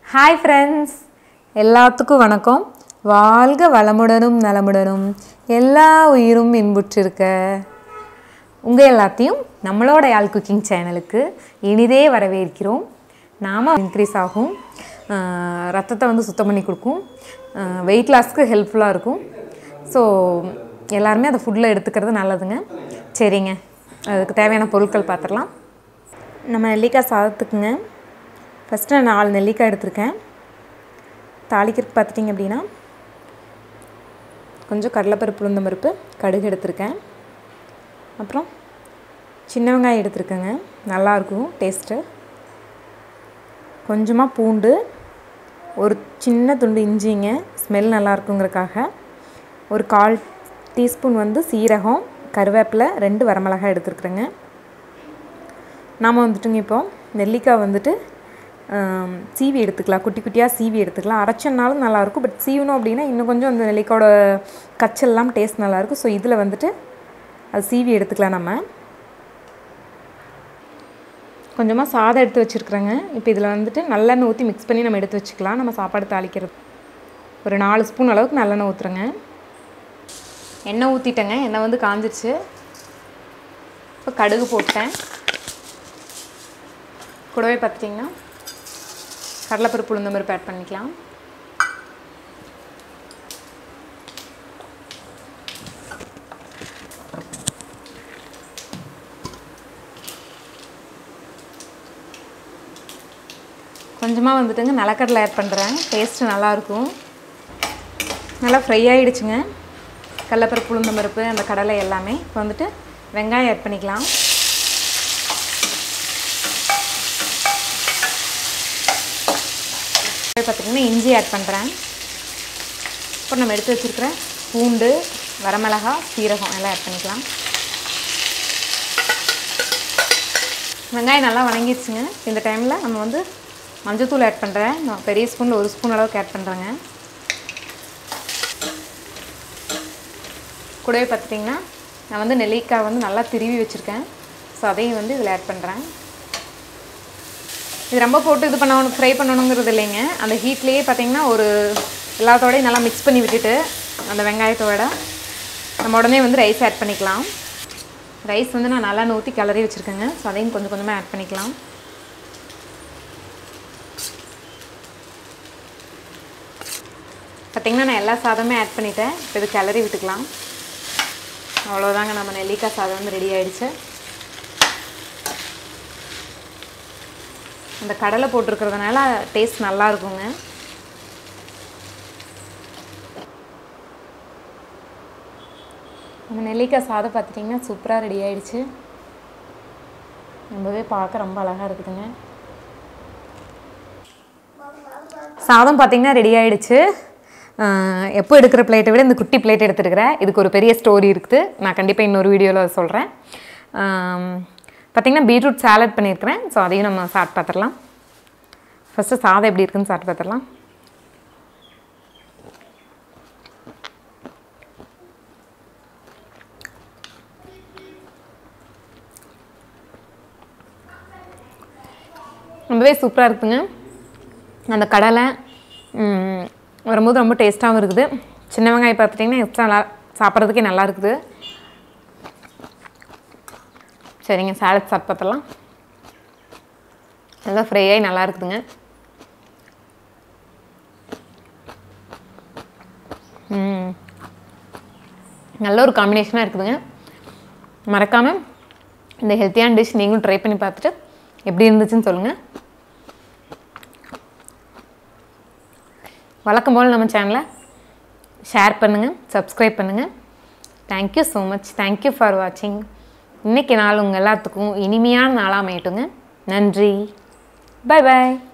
Hi friends எல்லாத்துக்கும் வணக்கம் வாழ்க வளமுடனும் நலமுடனும் எல்லா உயிரும் இன்புற்றிருக்க உங்கள் எல்லாத்தையும் நம்மளோட யாழ் குக்கிங் சேனலுக்கு இனிதே வரவேற்கிறோம் நாம இன்க்ரீஸ் ஆகும் ஆஹ் ரத்தத்தை வந்து சுத்தம் பண்ணி கொடுக்கும் வெயிட் லாஸ்க்கு ஹெல்ப்ஃபுல்லாக இருக்கும் ஸோ எல்லாருமே அதை ஃபுட்டில் எடுத்துக்கிறது நல்லதுங்க சரிங்க அதுக்கு தேவையான பொருட்கள் பார்த்துடலாம் நம்ம நெல்லிக்காய் சாதத்துக்குங்க ஃபஸ்ட்டு நான் நாலு நெல்லிக்காய் எடுத்திருக்கேன் தாளிக்கிறதுக்கு பார்த்துட்டிங்க அப்படின்னா கொஞ்சம் கடலைப்பருப்பு உளுந்தம் பருப்பு கடுகு எடுத்திருக்கேன் அப்புறம் சின்ன வெங்காயம் எடுத்திருக்கேங்க நல்லாயிருக்கும் டேஸ்ட்டு கொஞ்சமாக பூண்டு ஒரு சின்ன துண்டு இஞ்சிங்க ஸ்மெல் நல்லா இருக்குங்கிறக்காக ஒரு கால் டீஸ்பூன் வந்து சீரகம் கருவேப்பிலை ரெண்டு வரமிளகாய் எடுத்துருக்குறேங்க நாம் வந்துட்டுங்க இப்போ நெல்லிக்காய் வந்துட்டு ஆம், சீவி எடுத்துக்கலாம் குட்டி குட்டியாக சீவி எடுத்துக்கலாம் அரைச்சனாலும் நல்லாயிருக்கும் பட் சீவணும் அப்படின்னா இன்னும் கொஞ்சம் அந்த நெல்லிக்காயோட கச்செல்லாம் டேஸ்ட் நல்லாயிருக்கும் ஸோ இதில் வந்துட்டு அது சீவி எடுத்துக்கலாம் நம்ம கொஞ்சமாக சாதம் எடுத்து வச்சுருக்குறேங்க இப்போ இதில் வந்துட்டு நல்லெண்ணெய் ஊற்றி மிக்ஸ் பண்ணி நம்ம எடுத்து வச்சுக்கலாம் நம்ம சாப்பாடு தாளிக்கிறது ஒரு நாலு ஸ்பூன் அளவுக்கு நல்லெண்ணெய் ஊற்றுறேங்க எண்ணெய் ஊற்றிட்டேங்க எண்ணெய் வந்து காஞ்சிருச்சு இப்போ கடுகு போட்டேன் கூடவே பார்த்துட்டிங்கன்னா கடலைப்பருப்பு உளுந்த பருப்பு ஆட் பண்ணிக்கலாம் கொஞ்சமாக வந்துட்டுங்க நிலக்கடலை ஆட் பண்ணுறேன் டேஸ்ட்டு நல்லாயிருக்கும் நல்லா ஃப்ரை ஆகிடுச்சுங்க கடலைப்பருப்பு உளுந்த பருப்பு அந்த கடலை எல்லாமே இப்போ வந்துட்டு வெங்காயம் ஆட் பண்ணிக்கலாம் பார்த்திங்கன்னா இஞ்சி ஆட் பண்ணுறேன் அப்புறம் நம்ம எடுத்து வச்சுருக்கிற பூண்டு வரமிளகா சீரகம் எல்லாம் ஆட் பண்ணிக்கலாம் வெங்காயம் நல்லா வணங்கிடுச்சுங்க இந்த டைமில் நம்ம வந்து மஞ்சத்தூள் ஆட் பண்ணுறேன் நான் பெரிய ஸ்பூனில் ஒரு ஸ்பூன் அளவுக்கு ஆட் பண்ணுறேங்க கூடவே பார்த்துட்டிங்கன்னா நான் வந்து நெல்லிக்காய் வந்து நல்லா திருவி வச்சுருக்கேன் ஸோ அதையும் வந்து இதில் ஆட் பண்ணுறேன் இது ரொம்ப போட்டு இது பண்ணணும் ஃப்ரை பண்ணணுங்கிறது இல்லைங்க அந்த ஹீட்லேயே பார்த்தீங்கன்னா ஒரு எல்லாத்தோடையும் நல்லா மிக்ஸ் பண்ணி விட்டுட்டு அந்த வெங்காயத்தோட நம்ம உடனே வந்து ரைஸ் ஆட் பண்ணிக்கலாம் ரைஸ் வந்து நான் நல்லா ஊற்றி கிளறி வச்சுருக்கேங்க ஸோ அதையும் கொஞ்சம் கொஞ்சமாக ஆட் பண்ணிக்கலாம் பார்த்திங்கன்னா நான் எல்லா சாதமே ஆட் பண்ணிட்டேன் இப்போ இது கிளறி விட்டுக்கலாம் அவ்வளோதாங்க நம்ம நெல்லிக்காய் சாதம் வந்து ரெடி ஆயிடுச்சு அந்த கடலை போட்டிருக்கிறதுனால டேஸ்ட் நல்லா இருக்குங்க நம்ம நெல்லிக்காய் சாதம் பார்த்துட்டிங்கன்னா சூப்பராக ரெடி ஆயிடுச்சு ரொம்பவே பார்க்க ரொம்ப அழகாக இருக்குதுங்க சாதம் பார்த்திங்கன்னா ரெடி ஆயிடுச்சு ஆஹ் எப்போ எடுக்கிற பிளேட்டை விட இந்த குட்டி பிளேட் எடுத்துருக்கிறேன் இதுக்கு ஒரு பெரிய ஸ்டோரி இருக்குது நான் கண்டிப்பாக இன்னொரு வீடியோவில் சொல்கிறேன் பார்த்திங்கன்னா பீட்ரூட் சாலட் பண்ணியிருக்கிறேன் ஸோ அதையும் நம்ம சாப்பிட்டு பார்த்துடலாம் ஃபஸ்ட்டு சாதம் எப்படி இருக்குன்னு சாப்பிட்டு பார்த்துடலாம் ரொம்பவே சூப்பராக இருக்குங்க அந்த கடலை ம், வரும்போது ரொம்ப டேஸ்ட்டாகவும் இருக்குது சின்ன வெங்காயம் பார்த்துட்டிங்கன்னா எக்ஸ்ட்ரா நல்லா சாப்பிட்றதுக்கே நல்லா இருக்குது சரிங்க சாலட் சாப்பிட்டு பார்த்தலாம் நல்லா ஃப்ரை ஆகி நல்லா இருக்குதுங்க ம். நல்ல ஒரு காம்பினேஷனாக இருக்குதுங்க மறக்காமல் இந்த ஹெல்த்தியான டிஷ் நீங்களும் ட்ரை பண்ணி பார்த்துட்டு எப்படி இருந்துச்சுன்னு சொல்லுங்கள் வழக்கம் போல் நம்ம சேனலை ஷேர் பண்ணுங்கள் சப்ஸ்கிரைப் பண்ணுங்கள் thank you so much thank you for வாட்சிங் இன்றைக்கி நாள் உங்கள் எல்லாத்துக்கும் இனிமையான நாளாக அமையட்டுங்க நன்றி பை பாய்